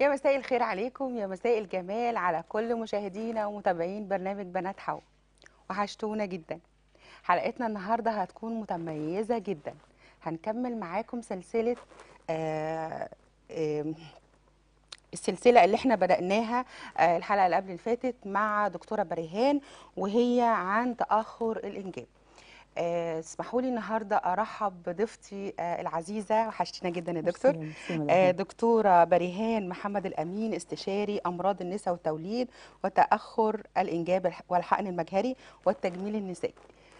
يا مساء الخير عليكم يا مساء الجمال على كل مشاهدينا ومتابعين برنامج بنات حوا وحشتونا جدا حلقتنا النهارده هتكون متميزة جدا هنكمل معاكم سلسلة آه آم، السلسلة اللي احنا بدأناها آه، الحلقة اللي قبل اللي فاتت مع دكتورة بريهان وهي عن تأخر الإنجاب آه، اسمحوا لي النهارده ارحب بضيفتي آه، العزيزه وحشتينا جدا يا دكتور ميرسي- ميرسي من آه، الأهل. دكتورة بريهان محمد الأمين استشاري أمراض النساء والتوليد وتأخر الإنجاب الح- والحقن المجهري والتجميل النسائي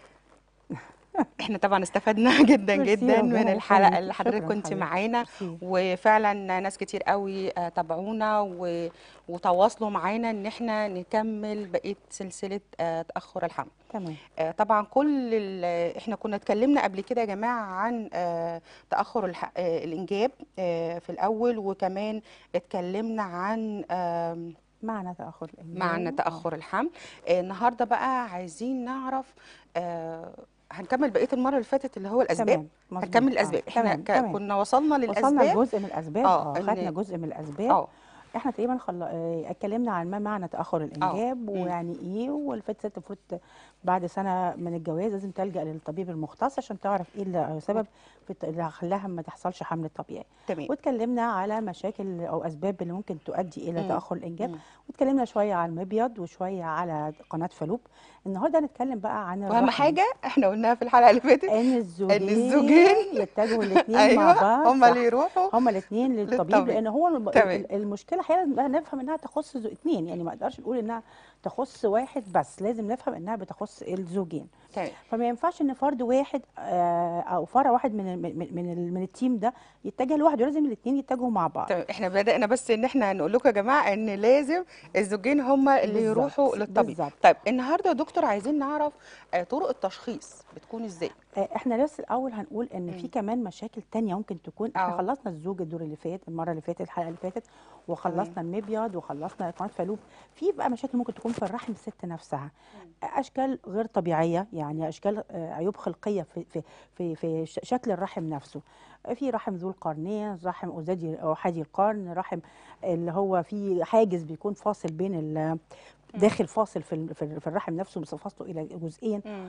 احنا طبعا استفدنا جدا ميرسي، جدا من ربنا الحلقة يخليك. اللي حضرتك شكراً كنت حبيبتي. معانا ميرسي. وفعلا ناس كتير قوي آه، تابعونا و- وتواصلوا معانا ان احنا نكمل بقية سلسلة آه، تأخر الحمل تمام آه، طبعا كل ال- احنا كنا اتكلمنا قبل كده يا جماعه عن آه، تاخر الح- آه، الانجاب آه، في الاول وكمان اتكلمنا عن آم، معنى تأخر الإنجاب معنى آه. تاخر الحمل آه، النهارده بقى عايزين نعرف آه، هنكمل بقيه المره اللي فاتت اللي هو الاسباب تمام مظبوط هنكمل آه. الاسباب احنا تمام ك- تمام كنا وصلنا وصلنا للاسباب لجزء من الأسباب اه اه خدنا ان جزء من الأسباب اه احنا تقريبا خل... آه، اتكلمنا عن ما معنى تأخر اه الإنجاب مم. ويعني إيه والفت ست المفروض بعد سنة من الجواز لازم تلجأ للطبيب المختص عشان تعرف إيه اللي سبب في الت- اللي خلاها ما تحصلش حمل طبيعي تمام واتكلمنا على مشاكل أو أسباب اللي ممكن تؤدي إلى مم. تأخر الإنجاب مم. واتكلمنا شوية على المبيض وشوية على قناة فالوب النهارده هنتكلم بقى عن واهم الرحم حاجه احنا قلناها في الحلقه اللي فاتت ان ان الزوجين الزوجين يتجهوا الاثنين مع ايوه بعض هما اللي صح يروحوا هما الاثنين للطبيب للطبيب لان هو الم- تمام ال- المشكله احيانا بقى نفهم انها تخص زو- اثنين يعني ما نقدرش نقول انها تخص واحد بس لازم نفهم انها بتخص الزوجين تمام فما ينفعش ان فرد واحد آه، او فرع واحد من ال- من من, ال- من التيم ده يتجه لوحده لازم الاثنين يتجهوا مع بعض تمام احنا بدأنا بس ان احنا نقول لكم يا جماعة ان لازم الزوجين هما اللي يروحوا بالظبط للطبيب بالظبط طيب النهاردة يا دكتور عايزين نعرف آه، طرق التشخيص بتكون ازاي آه، احنا بس الاول هنقول ان في مم. كمان مشاكل تانية ممكن تكون احنا اه خلصنا الزوج الدور اللي فات المره اللي فاتت الحلقه اللي فاتت تمام وخلصنا المبيض وخلصنا قناه فالوب في بقى مشاكل ممكن تكون في الرحم الست نفسها مم. اشكال غير طبيعيه يعني اشكال آه، عيوب خلقيه في في في في ش- شكل الرحم نفسه في رحم ذو القرنين رحم ازدي او حادي القرن رحم اللي هو في حاجز بيكون فاصل بين ال- مم. داخل فاصل في ال- في ال- في الرحم نفسه بس فاصله الى جزئين مم.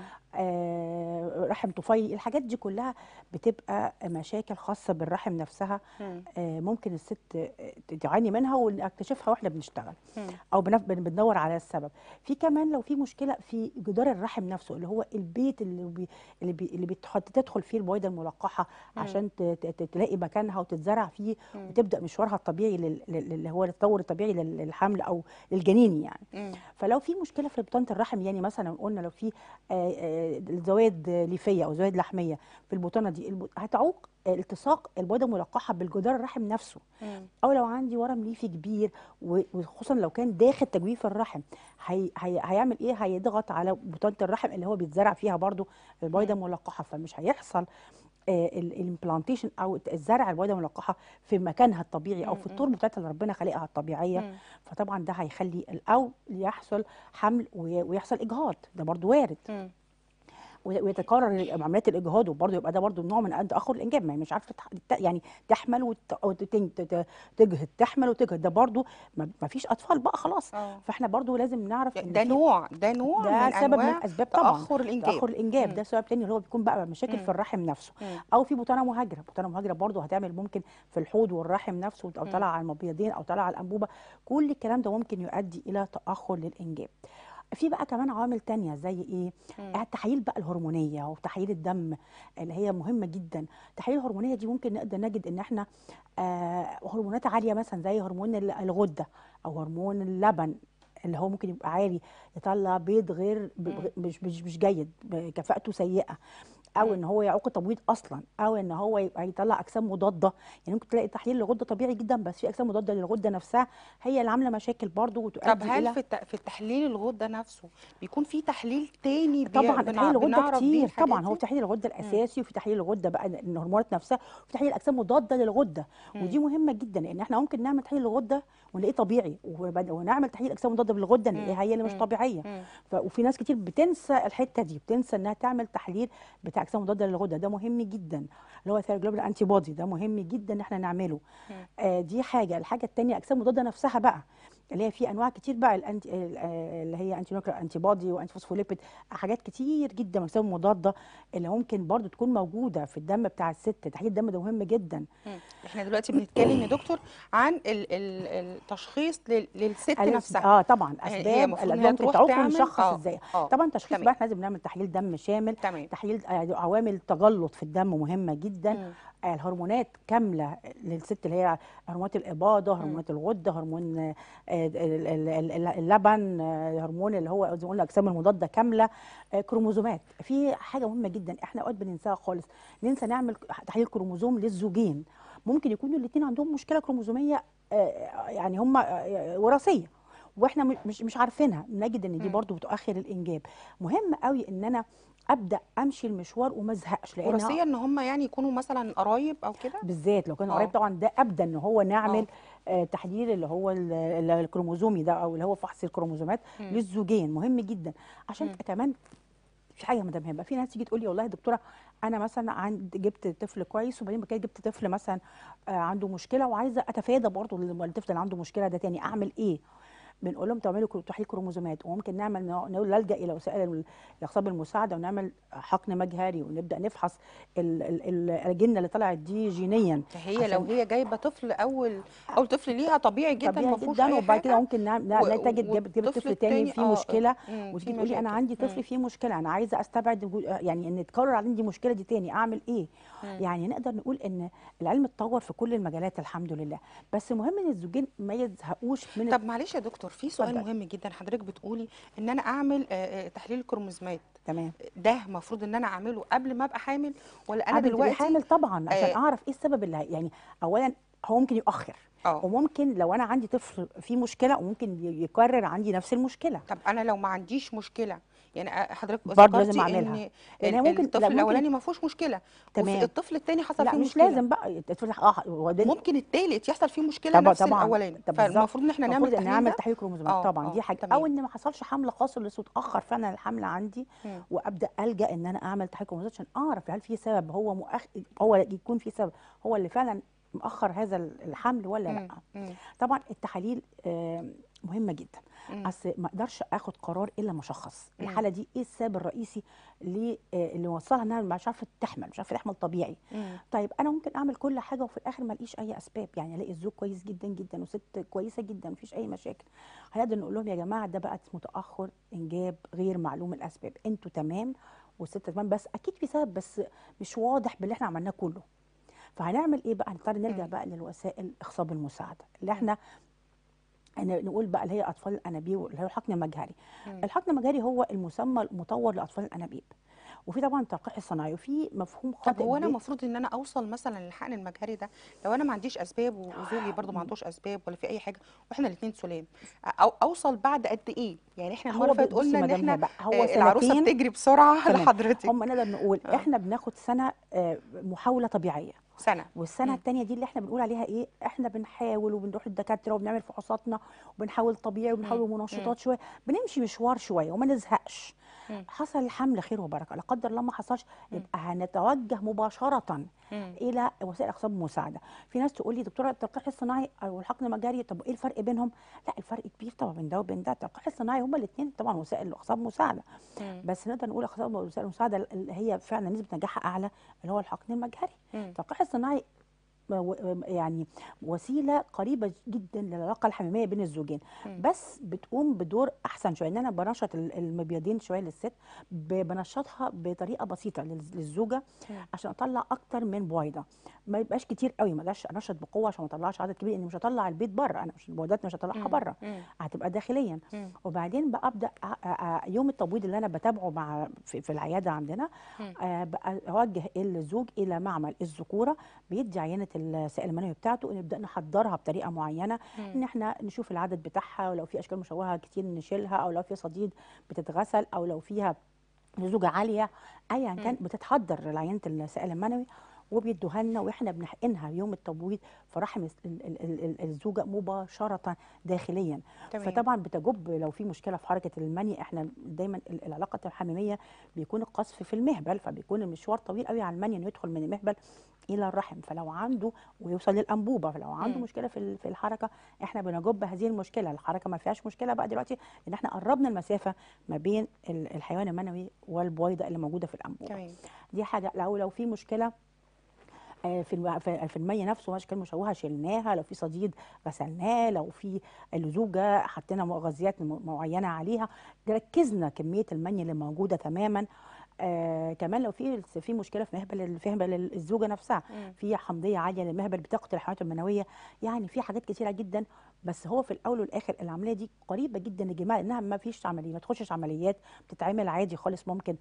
آه، رحم طفيلي الحاجات دي كلها بتبقى مشاكل خاصة بالرحم نفسها مم. آه، ممكن الست آه، تعاني منها ونكتشفها واحنا بنشتغل مم. او بنف- بن- بندور على السبب في كمان لو في مشكله في جدار الرحم نفسه اللي هو البيت اللي بي اللي, بي اللي بتحط تدخل فيه البويضه الملقحه مم. عشان ت- ت- ت- تلاقي مكانها وتتزرع فيه مم. وتبدا مشوارها الطبيعي لل- لل- اللي هو التطور الطبيعي لل- للحمل او للجنين يعني مم. فلو في مشكله في بطانه الرحم يعني مثلا قلنا لو في آه، آه، زواد ليفيه او زواد لحميه في البطانه دي الب- هتعوق التصاق البويضه الملقحه بالجدار الرحم نفسه مم. او لو عندي ورم ليفي كبير و- وخصوصا لو كان داخل تجويف الرحم هي هي هيعمل ايه هيضغط على بطانه الرحم اللي هو بيتزرع فيها برضو البويضه مم. الملقحه فمش هيحصل الامبلانتيشن او الزرع البويضه الملقحه في مكانها الطبيعي او في مم. التربه بتاعتها اللي ربنا خلقها الطبيعيه مم. فطبعا ده هيخلي او يحصل حمل وي- ويحصل اجهاض ده برضو وارد مم. وي- ويتكرر عمليات الاجهاض وبرضه يبقى ده برضه نوع من تاخر الانجاب ما هي مش عارفه تح- ت- يعني تحمل وت- وت- ت- ت- تجهض تحمل وتجهض ده برضه ما ما فيش اطفال بقى خلاص اه فاحنا برضه لازم نعرف ان ده في نوع ده نوع ده من سبب من انواع الاسباب طبعا تأخر الانجاب تاخر الانجاب مم. ده سبب تاني اللي هو بيكون بقى مشاكل في مم. الرحم نفسه مم. او في بطانه مهاجره بطانه مهاجره برضه هتعمل ممكن في الحوض والرحم نفسه او مم. طالعه على المبيضين او طالعه على الانبوبه كل الكلام ده ممكن يؤدي الى تاخر للانجاب في بقى كمان عوامل تانية زي ايه مم. التحاليل بقى الهرمونيه وتحاليل الدم اللي هي مهمه جدا التحاليل الهرمونيه دي ممكن نقدر نجد ان احنا آه هرمونات عاليه مثلا زي هرمون ال- الغده او هرمون اللبن اللي هو ممكن يبقى عالي يطلع بيض غير ب- مم. بغ- مش مش مش جيد ب- كفاءته سيئه او مم. ان هو يعوق التبويض اصلا او ان هو يبقى يطلع اجسام مضاده يعني ممكن تلاقي تحليل للغده طبيعي جدا بس في اجسام مضاده للغده نفسها هي اللي عامله مشاكل برضه طب وتؤدي هل الى في الت- في التحليل الغدة نفسه بيكون في تحليل تاني بي... طبعا بنع... تحليل الغده بنعرف بيه كتير الحاجات طبعا هو دي؟ في تحليل الغده مم. الاساسي وفي تحليل الغده بقى الهرمونات نفسها وفي تحليل اجسام مضاده للغده ودي مم. مهمه جدا لان احنا ممكن نعمل تحليل الغده ونلاقيه طبيعي وبعد- ونعمل تحليل اجسام مضاده للغده نلاقيها مم. هي اللي مش مم. طبيعيه مم. ف... وفي ناس كتير بتنسى الحته دي بتنسى انها تعمل تحليل بتاع اجسام مضاده للغده ده مهم جدا اللي هو ثيروجلوبين انتي بودي ده مهم جدا ان احنا نعمله مم. آه دي حاجه الحاجه الثانيه اجسام مضاده نفسها بقى اللي هي في انواع كتير بقى الانتي ال- آه، اللي هي انتي نوكلير انتي بودي وانتي فوسفوليبيد حاجات كتير جدا من الاجسام المضاده اللي ممكن برضو تكون موجوده في الدم بتاع الست تحليل الدم ده مهم جدا مم. احنا دلوقتي بنتكلم يا دكتور عن ال- ال- التشخيص لل- للست الأس- نفسها اه طبعا يعني هي اسباب المفروض ان هي الاسباب تروح تعوق تعمل ونشخص اه ازاي اه طبعا تشخيص تمام بقى احنا لازم نعمل تحليل دم شامل تمام تحليل آه، عوامل تجلط في الدم مهمه جدا مم. آه، الهرمونات كامله للست اللي هي هرمونات الاباضه مم. هرمونات الغده هرمون آه، ال- ال- ال- ال- اللبن آه، هرمون اللي هو زي ما قلنا الاجسام المضاده كامله آه، كروموزومات في حاجه مهمه جدا احنا اوقات بننساها خالص ننسى نعمل تحليل كروموزوم للزوجين ممكن يكونوا الاثنين عندهم مشكله كروموزوميه آه، يعني هم آه، وراثيه واحنا م- مش مش عارفينها نجد ان دي مم. برضو بتؤخر الانجاب مهم قوي ان انا ابدا امشي المشوار وما ازهقش لان وراثيا ان هم يعني يكونوا مثلا قرايب او كده بالذات لو كان اه قريب طبعا ده ابدا ان هو نعمل اه آه تحليل اللي هو ال- ال- الكروموزومي ده او اللي هو فحص الكروموزومات مم. للزوجين مهم جدا عشان مم. كمان في حاجه مدام هبه في ناس تيجي تقول لي والله يا دكتوره انا مثلا عند جبت طفل كويس وبعدين بعد كده جبت طفل مثلا آه عنده مشكله وعايزه اتفادى برضه ال- الطفل اللي عنده مشكله ده تاني اعمل ايه بنقول لهم تعملوا كرو- تحليل كروموزومات وممكن نعمل نقول نلجا الى وسائل ال- الاخصاب المساعده ونعمل حقن مجهري ونبدا نفحص ال- ال- ال- الجنه اللي طلعت دي جينيا هي لو عشان هي جايبه طفل اول اول طفل ليها طبيعي جدا طبيعي ما فيهوش جدا اي وبعد كده حاجه ممكن نعم- و- لا تجد و- جابت جابت والطفل طفل تاني التاني فيه اه مشكله مم، وتيجي في تقولي انا مشاكل عندي مم. طفل فيه مشكله انا عايزه استبعد وجود- يعني ان تكرر عندي المشكله دي تاني اعمل ايه مم. يعني نقدر نقول ان العلم اتطور في كل المجالات الحمد لله بس مهم ان الزوجين ما يزهقوش من طب معلش يا دكتور في سؤال اتفضل مهم جدا حضرتك بتقولي ان انا اعمل آه، آه، تحليل الكروموزومات تمام ده المفروض ان انا اعمله قبل ما ابقى حامل ولا انا قبل تبقي دلوقتي حامل طبعا عشان اه اعرف ايه السبب اللي هي- يعني اولا هو ممكن يؤخر اه وممكن لو انا عندي طفل فيه مشكله وممكن ي- يكرر عندي نفس المشكله طب انا لو ما عنديش مشكله يعني آه، حضرتك برضه لازم ذكرتي اعملها ان لان هي ال- ممكن لا الطفل ممكن الاولاني ما فيهوش مشكله وفي تمام الطفل الثاني حصل لا فيه مش مشكله لازم بقى الطفل اه وبعدين ممكن الثالث يحصل فيه مشكله طبعا نفس طبعا الاولاني طب بالظبط فالمفروض ان احنا نعمل المفروض ان التحليل اعمل ده تحليل كروموزومات اه طبعا دي اه حاجه او تمام ان ما حصلش حمل قاصر لسه اتاخر فعلا الحمل عندي مم. وابدا الجا ان انا اعمل تحليل كروموزومات عشان اعرف هل في سبب هو مؤخ... هو يكون في سبب هو اللي فعلا مأخر هذا الحمل ولا لا مم. مم. طبعا التحاليل آه، مهمه جدا مم. اصل ما اقدرش اخد قرار الا ما اشخص مم. الحاله دي ايه السبب الرئيسي اللي آه، اللي وصلها انها مش عارفه تحمل مش عارفه تحمل طبيعي مم. طيب انا ممكن اعمل كل حاجه وفي الاخر ما الاقيش اي اسباب يعني الاقي الزوج كويس جدا جدا وست كويسه جدا مفيش اي مشاكل هنقدر نقول لهم يا جماعه ده بقى اسمه تاخر انجاب غير معلوم الاسباب انتوا تمام والست تمام بس اكيد في سبب بس مش واضح باللي احنا عملناه كله فهنعمل ايه بقى هنضطر نرجع مم. بقى للوسائل اخصاب المساعده اللي مم. احنا أنا نقول بقى اللي هي اطفال الانابيب اللي هو الحقن المجهري مم. الحقن المجهري هو المسمى المطور لاطفال الانابيب وفي طبعا التلقيح الصناعي وفي مفهوم طب خاطئ هو انا ب- المفروض ان انا اوصل مثلا للحقن المجهري ده لو انا ما عنديش اسباب وزوجي برضو ما عندوش اسباب ولا في اي حاجه واحنا الاثنين سلام او اوصل بعد قد ايه يعني احنا المره هو اللي ب- فاتت بصي قلنا ان مدام احنا هبه هو آه، العروسه سنتين بتجري بسرعه تمام لحضرتك هم نقدر نقول اه احنا بناخد سنه آه، محاوله طبيعيه سنه والسنه مم. التانية دي اللي احنا بنقول عليها ايه احنا بنحاول وبنروح للدكاتره وبنعمل فحوصاتنا وبنحاول طبيعي وبنحاول مم. مم. منشطات شويه بنمشي مشوار شويه وما نزهقش مم. حصل الحمل خير وبركه لا قدر الله ما حصلش مم. يبقى هنتوجه مباشره مم. الى وسائل اخصاب مساعده في ناس تقول لي دكتوره التلقيح الصناعي او الحقن المجاري طب ايه الفرق بينهم لا الفرق كبير طبعا بين ده وبين ده التلقيح الصناعي هما الاثنين طبعا وسائل اخصاب مساعده مم. بس نقدر نقول اخصاب وسائل المساعده اللي هي فعلا نسبه نجاحها اعلى اللي هو الحقن المجهري مم. التلقيح الصناعي و- يعني وسيله قريبه جدا للعلاقه الحميميه بين الزوجين مم. بس بتقوم بدور احسن شويه ان انا بنشط ال- المبيضين شويه للست ب- بنشطها بطريقه بسيطه للز- للزوجه مم. عشان اطلع اكتر من بويضه ما يبقاش كتير قوي ما بقاش انشط بقوه عشان ما اطلعش عدد كبير لاني مش هطلع البيض بره انا مش البويضات مش هطلعها مم. بره مم. هتبقى داخليا مم. وبعدين بقى ابدا أ- أ- أ- يوم التبويض اللي انا بتابعه مع في, في العياده عندنا مم. آه، بقى اوجه الزوج الى معمل الذكوره بيدي عينه السائل المنوي بتاعته ونبدا نحضرها بطريقه معينه ان مم. احنا نشوف العدد بتاعها ولو في اشكال مشوهه كتير نشيلها او لو في صديد بتتغسل او لو فيها لزوجه عاليه ايا كان مم. بتتحضر عينه السائل المنوي وبيدوها لنا واحنا بنحقنها يوم التبويض في رحم الس- ال- ال- ال- ال- الزوجه مباشره داخليا تمام فطبعا بتجب لو في مشكله في حركه المني احنا دايما ال- العلاقه الحميميه بيكون القذف في المهبل فبيكون المشوار طويل قوي على المني انه يدخل من المهبل الى الرحم فلو عنده ويوصل للانبوبه فلو عنده مم. مشكله في ال- في الحركه احنا بنجب هذه المشكله الحركه ما فيهاش مشكله بقى دلوقتي ان احنا قربنا المسافه ما بين ال- الحيوان المنوي والبويضه اللي موجوده في الانبوبه تمام دي حاجه لو لو في مشكله آه، في الم- في في الميه نفسه اشكال مشوهه شلناها لو في صديد غسلناه لو في الزوجه حطينا مغذيات م- معينه عليها ركزنا كميه المني اللي موجوده تماما آه كمان لو في في مشكله في مهبل في مهبل الزوجه نفسها مم. في حمضيه عاليه للمهبل بتقتل الحيوانات المنويه يعني في حاجات كتيره جدا بس هو في الاول والاخر العمليه دي قريبه جدا للجماع لانها ما فيش عمليه ما تخشش عمليات بتتعمل عادي خالص ممكن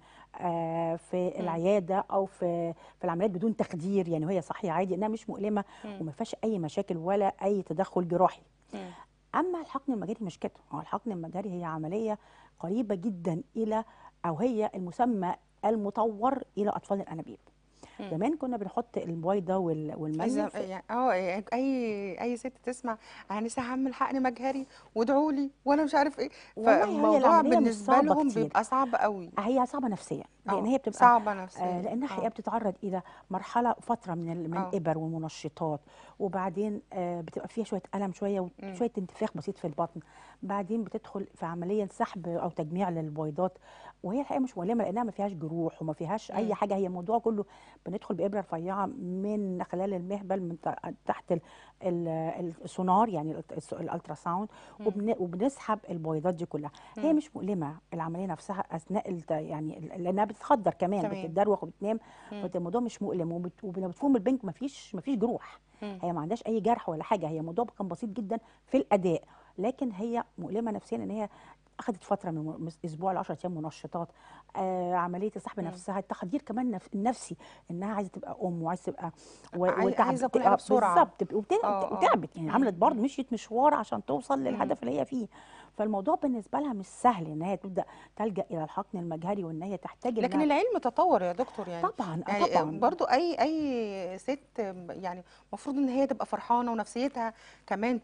آه في مم. العياده او في في العمليات بدون تخدير يعني وهي صحيه عادي انها مش مؤلمه مم. وما فيهاش اي مشاكل ولا اي تدخل جراحي مم. اما الحقن المجاري مش كده هو الحقن المجاري هي عمليه قريبه جدا الى او هي المسمى المطور الى اطفال الانابيب مم. زمان كنا بنحط البويضه وال- والمني عايزه في- يعني اه يعني اي اي ست تسمع انا لسه هعمل حقن مجهري وادعوا لي وانا مش عارف ايه والله هي فالموضوع العملية مش بالنسبه صعبة لهم كتير. بيبقى صعب قوي هي صعبه نفسيا لان اه هي بتبقى صعبه آه نفسيا لانها حقيقه اه بتتعرض الى مرحله فتره من ال- من اه الابر والمنشطات وبعدين آه بتبقى فيها شويه الم شويه مم. وشويه انتفاخ بسيط في البطن بعدين بتدخل في عمليه سحب او تجميع للبويضات وهي الحقيقه مش مؤلمه لانها ما فيهاش جروح وما فيهاش اي مم. حاجه هي الموضوع كله بندخل بابره رفيعه من خلال المهبل من ت- تحت ال- ال- السونار يعني الالت- الس- الالترا ساوند مم. وبن وبنسحب البويضات دي كلها هي مم. مش مؤلمه العمليه نفسها اثناء الت... يعني ال- لانها بتتخدر كمان تمام بتتدروخ وبتنام مم. فالموضوع مش مؤلم وبت... ولما بتفوم البنك ما فيش ما فيش جروح مم. هي ما عندهاش اي جرح ولا حاجه هي الموضوع كان بسيط جدا في الاداء لكن هي مؤلمه نفسيا ان هي اخذت فتره من من اسبوع ل 10 ايام منشطات آه عمليه السحب مم. نفسها التخدير كمان نف... النفسي انها عايزه تبقى ام وعايزه تبقى و... عاي- وتعب عايزه كل حاجه آه، بسرعه بالظبط وبت... اه اه وتعبت يعني مم. عملت برضه مم. مشيت مشوار عشان توصل مم. للهدف اللي هي فيه فالموضوع بالنسبه لها مش سهل ان هي تبدا تلجا الى الحقن المجهري وان هي تحتاج لكن انها العلم تطور يا دكتور يعني طبعا اه يعني طبعا برضو اي اي ست يعني المفروض ان هي تبقى فرحانه ونفسيتها كمان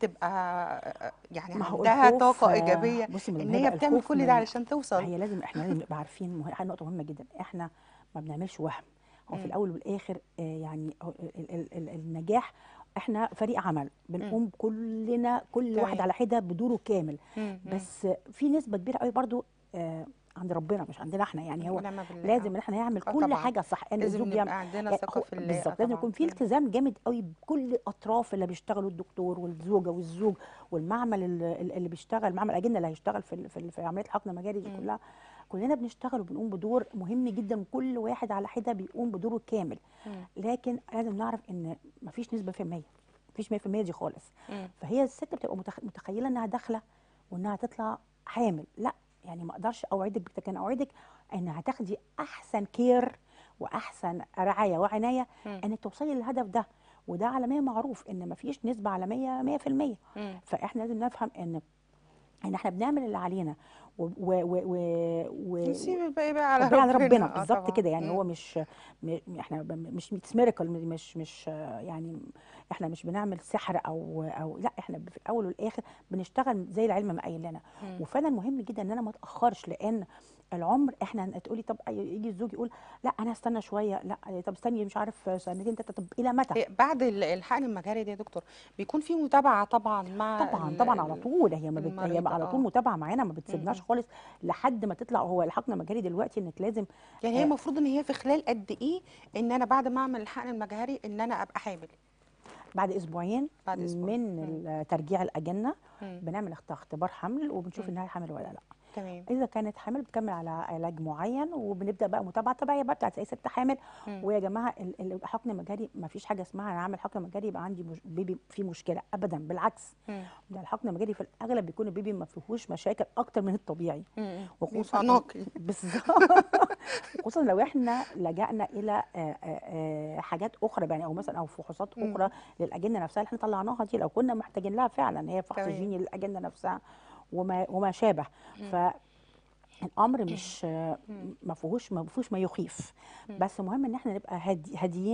تبقى يعني ما هو عندها الخوف طاقه آه، ايجابيه بصي من ان الهبه هي بتعمل الخوف كل ده من علشان ما توصل هي لازم احنا لازم نبقى عارفين مه- نقطه مهمه جدا احنا ما بنعملش وهم هو في مم. الاول والاخر آه، يعني هو ال- ال- ال- النجاح احنا فريق عمل مم. بنقوم كلنا كل واحد تمام على حده بدوره كامل مم. مم. بس في نسبه كبيره قوي برضو آه، عند ربنا مش عندنا احنا يعني هو ونعم بالله لازم اه ان احنا نعمل اه كل طبعا حاجه صح ان لازم الزوج نبقى يعمل عندنا يعني ثقه هو في الله اه بالظبط لازم طبعا يكون في مم. التزام جامد قوي بكل الاطراف اللي بيشتغلوا الدكتور والزوجه والزوج والمعمل اللي, اللي بيشتغل معمل الاجنه اللي هيشتغل في ال- في, ال- في عمليه الحقن المجاري دي مم. كلها كلنا بنشتغل وبنقوم بدور مهم جدا وكل واحد على حده بيقوم بدوره كامل مم. لكن لازم نعرف ان مفيش نسبه في المية مفيش 100% دي خالص مم. فهي الست بتبقى متخ- متخيله انها داخله وانها تطلع حامل لا يعني ما اقدرش اوعدك لكن اوعدك ان هتاخدي احسن كير واحسن رعايه وعنايه مم. انك توصلي للهدف ده وده عالميا معروف ان مفيش نسبه عالميه 100% مم. فاحنا لازم نفهم ان ان احنا بنعمل اللي علينا و و و و, و نسيب الباقي بقى على ربنا على ربنا ربنا اه بالظبط طبعا كده يعني مم. هو مش م- احنا ب- مش مش ميراكل مش مش آه، يعني احنا مش بنعمل سحر او او لا احنا في الاول والاخر بنشتغل زي العلم ما قايل لنا مم. وفعلا مهم جدا ان انا ما اتاخرش لان العمر احنا تقولي طب يجي الزوج يقول لا انا استنى شويه لا طب استني مش عارف سنتين تلاته طب الى متى إيه، بعد ال- الحقن المجاري ده يا دكتور بيكون في متابعه طبعا مع طبعا ال- طبعا على ال- طول هي ما بت... هي المريضه على طول اه متابعه معانا ما مم. بتسيبناش مم. خالص لحد ما تطلع هو الحقن المجاري دلوقتي انك لازم يعني هي آه، المفروض ان هي في خلال قد ايه ان انا بعد ما اعمل الحقن المجهري ان انا ابقى حامل بعد اسبوعين بعد اسبوع من مم. ال- ترجيع الاجنه مم. بنعمل اخت- اختبار حمل وبنشوف مم. انها حامل ولا لا تمام اذا كانت حامل بتكمل على علاج معين وبنبدا بقى متابعه طبيعيه بقى بتاعت اي ست حامل مم. ويا جماعه ال- ال- الحقن المجاري ما فيش حاجه اسمها انا اعمل حقن مجاري يبقى عندي مش بيبي فيه مشكله ابدا بالعكس مم. ده الحقن المجاري في الاغلب بيكون البيبي ما فيهوش مشاكل اكتر من الطبيعي مم. وخصوصا بيبقى إن- نقي بالظبط خصوصا لو احنا لجأنا الى آه، آه، آه، حاجات اخرى يعني او مثلا او فحوصات مم. اخرى للاجنه نفسها اللي احنا طلعناها دي لو كنا محتاجين لها فعلا هي فحص تمام جيني للاجنه نفسها وما وما شابه مم. فالامر مش آه، مم. ما فيهوش ما فيهوش ما يخيف مم. بس مهم ان احنا نبقى هادي هاديين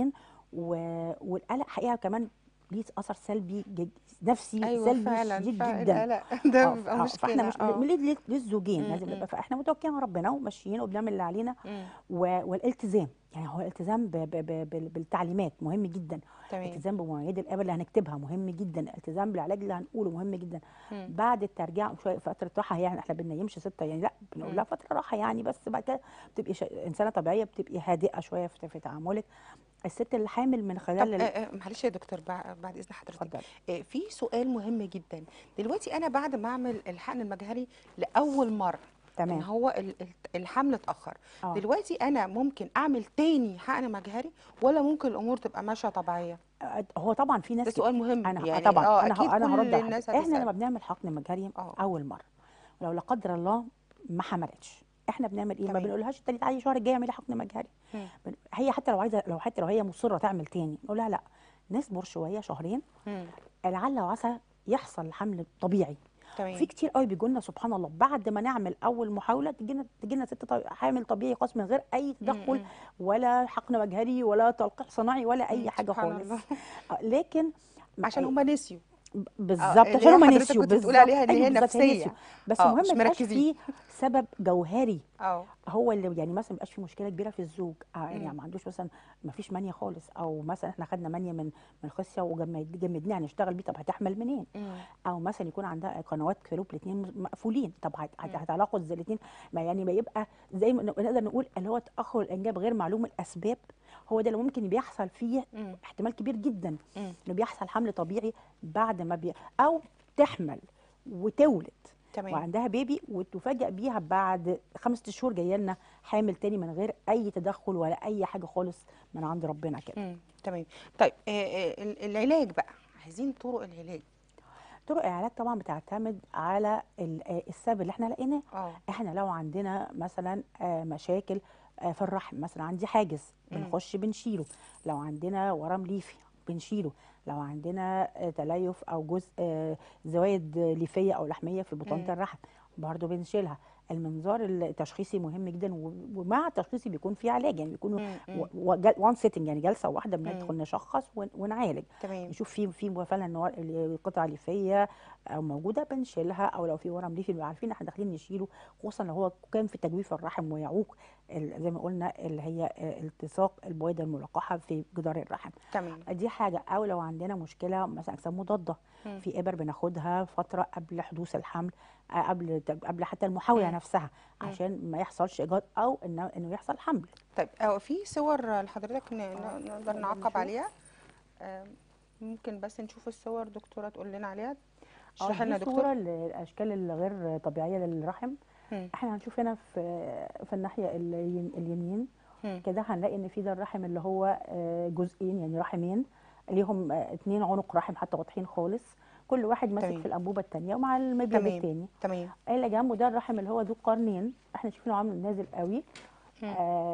و- والقلق حقيقه كمان ليه اثر سلبي جد نفسي ايوه سلبي فعلا شديد فعلا جدا القلق ده اه بيبقى ف- اه فاحنا مشكله مش اه ليه- ليه- للزوجين م- لازم م- نبقى فاحنا متوكلين على ربنا وماشيين وبنعمل اللي علينا م. و- والالتزام يعني هو الالتزام ب ب ب بال- بالتعليمات مهم جدا تمام الالتزام بمواعيد القبل اللي هنكتبها مهم جدا الالتزام بالعلاج اللي هنقوله مهم جدا م. بعد الترجيع شويه فتره راحه يعني احنا بننيمش ستة يعني لا بنقول م. لها فتره راحه يعني بس بعد كده بتبقي ش... انسانه طبيعيه بتبقي هادئه شويه في, في تعاملك الست اللي حامل من طب خلال آه، ال... آه، معلش يا دكتور بع- بعد اذن حضرتك اتفضلي آه، في سؤال مهم جدا دلوقتي انا بعد ما اعمل الحقن المجهري لاول مره ان تمام هو ال- ال- الحمل اتاخر اه دلوقتي انا ممكن اعمل تاني حقن مجهري ولا ممكن الامور تبقى ماشيه طبيعيه آه، هو طبعا في ده ناس سؤال مهم انا آه يعني طبعا اه انا اكيد ه- انا كل هرد على الناس حضرتك احنا لما هتسال بنعمل حقن مجهري اه اول مره ولو لا قدر الله ما حملتش احنا بنعمل ايه ما تمام بنقولهاش تاني تعالي الشهر الجاي اعملي حقن مجهري مم. بن- هي حتى لو عايزه لو حتى لو هي مصره تعمل تاني نقول لها لا نصبر شويه شهرين مم. لعل وعسى يحصل الحمل طبيعي في تمام كتير قوي بيجوا لنا سبحان الله بعد ما نعمل اول محاوله تجي لنا تجي لنا ست طبي- حامل طبيعي خالص من غير اي مم. تدخل مم. ولا حقن مجهري ولا تلقيح صناعي ولا اي مم. حاجه سبحان خالص الله آه، لكن ما- عشان هما نسيوا اه بالظبط اللي عشان هي هم حضرتك نسيوا كنت بتقولي بالظبط عليها ان ايوه هي بالظبط هي نسيوا نفسيه بس اه المهم مش ما يبقاش مركزين فيه سبب جوهري اه هو اللي يعني مثلا ما يبقاش في مشكله كبيره في الزوج آه يعني مم. ما عندوش مثلا ما فيش مانيا خالص او مثلا احنا خدنا مانيا من من خصيه وجمدناه هنشتغل بيه طب هتحمل منين مم. او مثلا يكون عندها قنوات فالوب الاثنين مقفولين طب هت- هت- مم. هتعلقوا ازاي الاثنين ما يعني ما يبقى زي ما نقدر نقول اللي هو تاخر الانجاب غير معلوم الاسباب هو ده اللي ممكن بيحصل فيه مم. احتمال كبير جدا مم. انه بيحصل حمل طبيعي بعد ما بي او تحمل وتولد تمام وعندها بيبي وتفاجئ بيها بعد خمسة شهور جايه لنا حامل تاني من غير اي تدخل ولا اي حاجه خالص من عند ربنا كده مم. تمام طيب آه، آه، ال- العلاج بقى عايزين طرق العلاج طرق العلاج طبعا بتعتمد على ال- آه، السبب اللي احنا لقيناه اه احنا لو عندنا مثلا آه، مشاكل آه، في الرحم مثلا عندي حاجز مم. بنخش بنشيله لو عندنا ورم ليفي بنشيله لو عندنا آه، تليف او جزء آه، زوايد ليفيه او لحميه في بطانه مم. الرحم برضه بنشيلها المنظار التشخيصي مهم جدا و- ومع التشخيصي بيكون في علاج يعني بيكون مم. مم. وان سيتنج يعني جلسه واحده بندخل مم. نشخص ون- ونعالج تمام نشوف في في فعلا نوع- القطع الليفيه او موجوده بنشيلها او لو في ورم ليفي بنبقى عارفين احنا داخلين نشيله خصوصا لو هو كان في تجويف الرحم ويعوق ال- زي ما قلنا اللي هي آه، التصاق البويضه الملقحه في جدار الرحم تمام دي حاجه او لو عندنا مشكله مثلا اجسام مضاده مم. في ابر بناخدها فتره قبل حدوث الحمل آه، قبل قبل حتى المحاوله مم. نفسها مم. عشان ما يحصلش ايجاد او انه انه يحصل حمل طيب آه، في صور لحضرتك ن- آه، ن- نقدر نقدر نعقب نشوف. عليها آه، ممكن بس نشوف الصور دكتورة تقول لنا عليها اه اشرحي لنا دي يا دكتور صوره للاشكال الغير طبيعيه للرحم مم. احنا هنشوف هنا في في الناحيه اليم- اليمين مم. كده هنلاقي ان في ده الرحم اللي هو آه، جزئين يعني رحمين ليهم آه، اتنين عنق رحم حتى واضحين خالص كل واحد ماسك تمام. في الانبوبه الثانيه ومع المبيض تمام. الثاني تمام اللي جنبه ده الرحم اللي هو ذو قرنين احنا شايفينه عامل نازل قوي مم.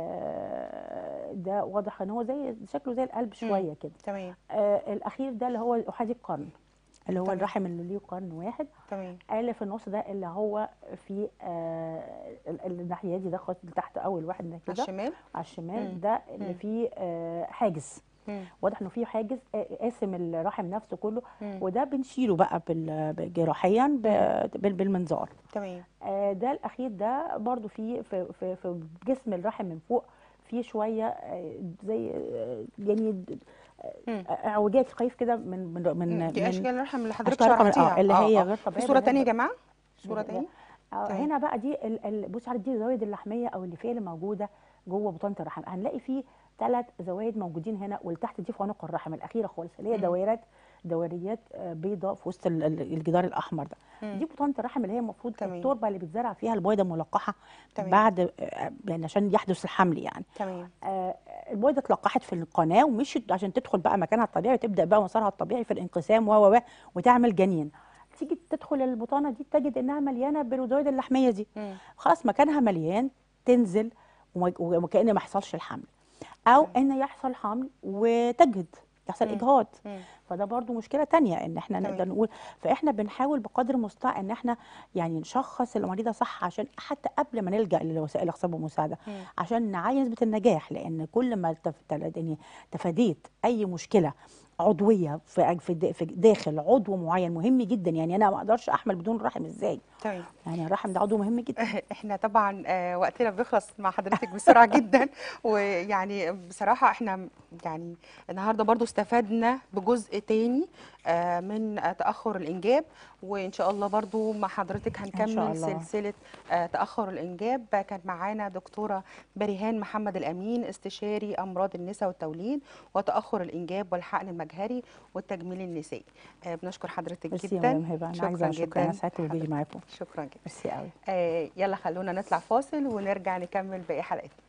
آه ده واضح ان هو زي شكله زي القلب شويه كده تمام آه الاخير ده اللي هو احادي القرن اللي هو تمام. الرحم اللي ليه قرن واحد تمام اللي في النص ده اللي هو في آه ال- الناحيه دي ده خط لتحت اول واحد ده على كده الشمال على الشمال مم. ده اللي مم. فيه آه حاجز مم. واضح انه فيه حاجز آه، قاسم الرحم نفسه كله مم. وده بنشيله بقى بال- جراحيا ب- بال- بالمنظار تمام آه، ده الاخير ده برضو فيه في, في, في جسم الرحم من فوق فيه شويه آه، زي آه، يعني د- مم. آه، اعوجاج خفيف كده من من من مم. دي من اشكال الرحم اللي حضرتك أشكال الرحم، شرحتيها اه اللي هي غير في طبيعيه صورة اللي تانية يا هي جماعة صورة ده- تانية آه، تمام. هنا بقى دي ال- ال- بص على دي الزوايد اللحميه او الليفيه اللي موجوده جوه بطانه الرحم هنلاقي فيه ثلاث زوايد موجودين هنا والتحت دي في عنق الرحم الاخيره خالص اللي هي مم. دوائرات دوريات آه، بيضاء في وسط ال- ال- الجدار الاحمر ده مم. دي بطانه الرحم اللي هي المفروض تمام. التربه اللي بتزرع فيها البويضه الملقحه تمام. بعد آه، يعني عشان يحدث الحمل يعني تمام آه، البويضه اتلقحت في القناه ومشيت عشان تدخل بقى مكانها الطبيعي وتبدا بقى مسارها الطبيعي في الانقسام و و و وتعمل جنين تيجي تدخل البطانه دي تجد انها مليانه بالوزويد اللحميه دي مم. خلاص مكانها مليان تنزل وما- وكأن ما حصلش الحمل او ان يحصل حمل وتجهد يحصل مم. اجهاض مم. فده برضو مشكله تانية ان احنا تمام. نقدر نقول فاحنا بنحاول بقدر المستطاع ان احنا يعني نشخص المريضه صح عشان حتى قبل ما نلجا لوسائل الاخصاب والمساعده مم. عشان نعين نسبه النجاح لان كل ما تف- تل- يعني تفاديت اي مشكله عضويه في في د- في داخل عضو معين مهم جدا يعني انا ما اقدرش احمل بدون رحم ازاي تمام يعني الرحم ده عضو مهم جدا احنا طبعا آه، وقتنا بيخلص مع حضرتك بسرعه جدا ويعني بصراحه احنا يعني النهارده برضو استفدنا بجزء تاني آه، من آه، تاخر الانجاب وان شاء الله برضو مع حضرتك شاء هنكمل الله. سلسله آه، تاخر الانجاب كانت معانا دكتوره بريهان محمد الامين استشاري امراض النساء والتوليد وتاخر الانجاب والحقن المجهري والتجميل النسائي آه، بنشكر حضرتك ميرسي يا جدا مدام هبه انا شكرا عايزه شكرا انا جدا سعدت بوجودي حضرتك. معاكم شكرا جدا ميرسي قوي آه، يلا خلونا نطلع فاصل ونرجع نكمل باقي حلقتنا